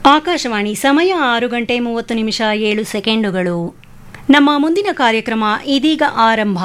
ಆಕಾಶವಾಣಿ ಸಮಯ ಆರು ಗಂಟೆ ಮೂವತ್ತು ನಿಮಿಷ ಏಳು ಸೆಕೆಂಡುಗಳು ನಮ್ಮ ಮುಂದಿನ ಕಾರ್ಯಕ್ರಮ ಇದೀಗ ಆರಂಭ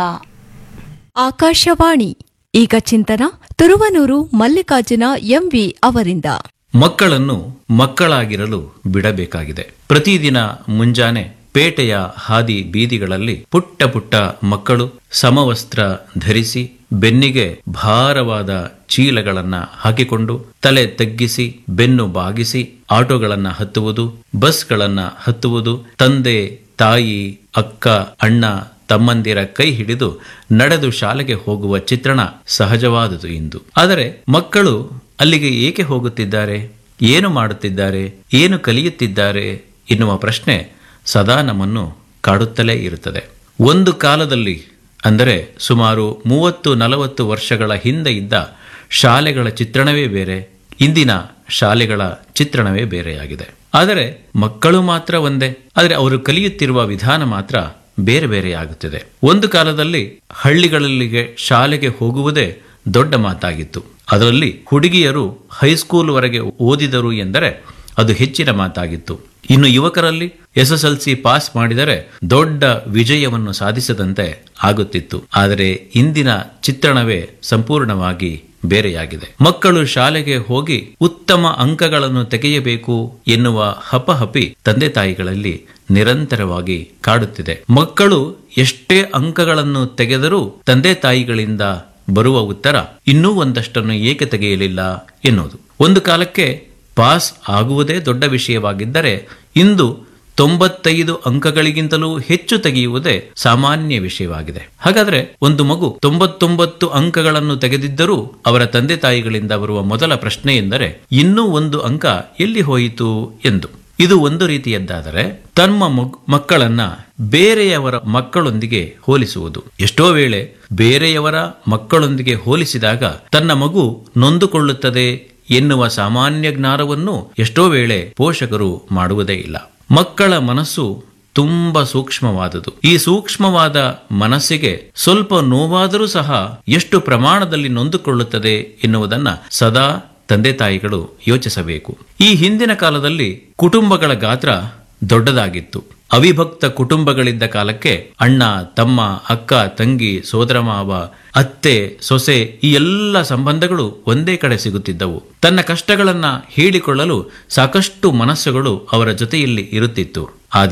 ಆಕಾಶವಾಣಿ ಈಗ ಚಿಂತನ ತುರುವನೂರು ಮಲ್ಲಿಕಾರ್ಜುನ ಎಂವಿ ಅವರಿಂದ ಮಕ್ಕಳನ್ನು ಮಕ್ಕಳಾಗಿರಲು ಬಿಡಬೇಕಾಗಿದೆ ಪ್ರತಿದಿನ ಮುಂಜಾನೆ ಪೇಟೆಯ ಹಾದಿ ಬೀದಿಗಳಲ್ಲಿ ಪುಟ್ಟ ಪುಟ್ಟ ಮಕ್ಕಳು ಸಮವಸ್ತ್ರ ಧರಿಸಿ ಬೆನ್ನಿಗೆ ಭಾರವಾದ ಚೀಲಗಳನ್ನ ಹಾಕಿಕೊಂಡು ತಲೆ ತಗ್ಗಿಸಿ ಬೆನ್ನು ಬಾಗಿಸಿ ಆಟೋಗಳನ್ನ ಹತ್ತುವುದು ಬಸ್ಗಳನ್ನ ಹತ್ತುವುದು ತಂದೆ ತಾಯಿ ಅಕ್ಕ ಅಣ್ಣ ತಮ್ಮಂದಿರ ಕೈ ಹಿಡಿದು ನಡೆದು ಶಾಲೆಗೆ ಹೋಗುವ ಚಿತ್ರಣ ಸಹಜವಾದುದು ಇಂದು ಆದರೆ ಮಕ್ಕಳು ಅಲ್ಲಿಗೆ ಏಕೆ ಹೋಗುತ್ತಿದ್ದಾರೆ ಏನು ಮಾಡುತ್ತಿದ್ದಾರೆ ಏನು ಕಲಿಯುತ್ತಿದ್ದಾರೆ ಎನ್ನುವ ಪ್ರಶ್ನೆ ಸದಾ ನಮ್ಮನ್ನು ಕಾಡುತ್ತಲೇ ಇರುತ್ತದೆ ಒಂದು ಕಾಲದಲ್ಲಿ ಅಂದರೆ ಸುಮಾರು ಮೂವತ್ತು ನಲವತ್ತು ವರ್ಷಗಳ ಹಿಂದೆ ಇದ್ದ ಶಾಲೆಗಳ ಚಿತ್ರಣವೇ ಬೇರೆ ಇಂದಿನ ಶಾಲೆಗಳ ಚಿತ್ರಣವೇ ಬೇರೆಯಾಗಿದೆ ಆದರೆ ಮಕ್ಕಳು ಮಾತ್ರ ಒಂದೇ ಆದರೆ ಅವರು ಕಲಿಯುತ್ತಿರುವ ವಿಧಾನ ಮಾತ್ರ ಬೇರೆ ಬೇರೆಯಾಗುತ್ತಿದೆ ಒಂದು ಕಾಲದಲ್ಲಿ ಹಳ್ಳಿಗಳಲ್ಲಿಗೆ ಶಾಲೆಗೆ ಹೋಗುವುದೇ ದೊಡ್ಡ ಮಾತಾಗಿತ್ತು ಅದರಲ್ಲಿ ಹುಡುಗಿಯರು ಹೈಸ್ಕೂಲ್ ವರೆಗೆ ಓದಿದರು ಎಂದರೆ ಅದು ಹೆಚ್ಚಿನ ಮಾತಾಗಿತ್ತು ಇನ್ನು ಯುವಕರಲ್ಲಿ ಎಸ್ಎಸ್ಎಲ್ಸಿ ಪಾಸ್ ಮಾಡಿದರೆ ದೊಡ್ಡ ವಿಜಯವನ್ನು ಸಾಧಿಸದಂತೆ ಆಗುತ್ತಿತ್ತು ಆದರೆ ಇಂದಿನ ಚಿತ್ರಣವೇ ಸಂಪೂರ್ಣವಾಗಿ ಬೇರೆಯಾಗಿದೆ ಮಕ್ಕಳು ಶಾಲೆಗೆ ಹೋಗಿ ಉತ್ತಮ ಅಂಕಗಳನ್ನು ತೆಗೆಯಬೇಕು ಎನ್ನುವ ಹಪಹಪಿ ತಂದೆ ತಾಯಿಗಳಲ್ಲಿ ನಿರಂತರವಾಗಿ ಕಾಡುತ್ತಿದೆ ಮಕ್ಕಳು ಎಷ್ಟೇ ಅಂಕಗಳನ್ನು ತೆಗೆದರೂ ತಂದೆ ತಾಯಿಗಳಿಂದ ಬರುವ ಉತ್ತರ ಇನ್ನೂ ಒಂದಷ್ಟನ್ನು ಏಕೆ ತೆಗೆಯಲಿಲ್ಲ ಎನ್ನುವುದು ಒಂದು ಕಾಲಕ್ಕೆ ಪಾಸ್ ಆಗುವುದೇ ದೊಡ್ಡ ವಿಷಯವಾಗಿದ್ದರೆ ಇಂದು ತೊಂಬತ್ತೈದು ಅಂಕಗಳಿಗಿಂತಲೂ ಹೆಚ್ಚು ತೆಗೆಯುವುದೇ ಸಾಮಾನ್ಯ ವಿಷಯವಾಗಿದೆ ಹಾಗಾದ್ರೆ ಒಂದು ಮಗು ತೊಂಬತ್ತೊಂಬತ್ತು ಅಂಕಗಳನ್ನು ತೆಗೆದಿದ್ದರೂ ಅವರ ತಂದೆ ತಾಯಿಗಳಿಂದ ಬರುವ ಮೊದಲ ಪ್ರಶ್ನೆ ಎಂದರೆ ಇನ್ನೂ ಒಂದು ಅಂಕ ಎಲ್ಲಿ ಹೋಯಿತು ಎಂದು ಇದು ಒಂದು ರೀತಿಯದ್ದಾದರೆ ತಮ್ಮ ಮಕ್ಕಳನ್ನ ಬೇರೆಯವರ ಮಕ್ಕಳೊಂದಿಗೆ ಹೋಲಿಸುವುದು ಎಷ್ಟೋ ವೇಳೆ ಬೇರೆಯವರ ಮಕ್ಕಳೊಂದಿಗೆ ಹೋಲಿಸಿದಾಗ ತನ್ನ ಮಗು ನೊಂದುಕೊಳ್ಳುತ್ತದೆ ಎನ್ನುವ ಸಾಮಾನ್ಯ ಜ್ಞಾನವನ್ನು ಎಷ್ಟೋ ವೇಳೆ ಪೋಷಕರು ಮಾಡುವುದೇ ಇಲ್ಲ ಮಕ್ಕಳ ಮನಸ್ಸು ತುಂಬಾ ಸೂಕ್ಷ್ಮವಾದುದು ಈ ಸೂಕ್ಷ್ಮವಾದ ಮನಸ್ಸಿಗೆ ಸ್ವಲ್ಪ ನೋವಾದರೂ ಸಹ ಎಷ್ಟು ಪ್ರಮಾಣದಲ್ಲಿ ನೊಂದುಕೊಳ್ಳುತ್ತದೆ ಎನ್ನುವುದನ್ನ ಸದಾ ತಂದೆ ತಾಯಿಗಳು ಯೋಚಿಸಬೇಕು ಈ ಹಿಂದಿನ ಕಾಲದಲ್ಲಿ ಕುಟುಂಬಗಳ ಗಾತ್ರ ದೊಡ್ಡದಾಗಿತ್ತು ಅವಿಭಕ್ತ ಕುಟುಂಬಗಳಿದ್ದ ಕಾಲಕ್ಕೆ ಅಣ್ಣ ತಮ್ಮ ಅಕ್ಕ ತಂಗಿ ಸೋದರ ಮಾವ ಅತ್ತೆ ಸೊಸೆ ಈ ಎಲ್ಲ ಸಂಬಂಧಗಳು ಒಂದೇ ಕಡೆ ಸಿಗುತ್ತಿದ್ದವು ತನ್ನ ಕಷ್ಟಗಳನ್ನ ಹೇಳಿಕೊಳ್ಳಲು ಸಾಕಷ್ಟು ಮನಸ್ಸುಗಳು ಅವರ ಜೊತೆಯಲ್ಲಿ ಇರುತ್ತಿತ್ತು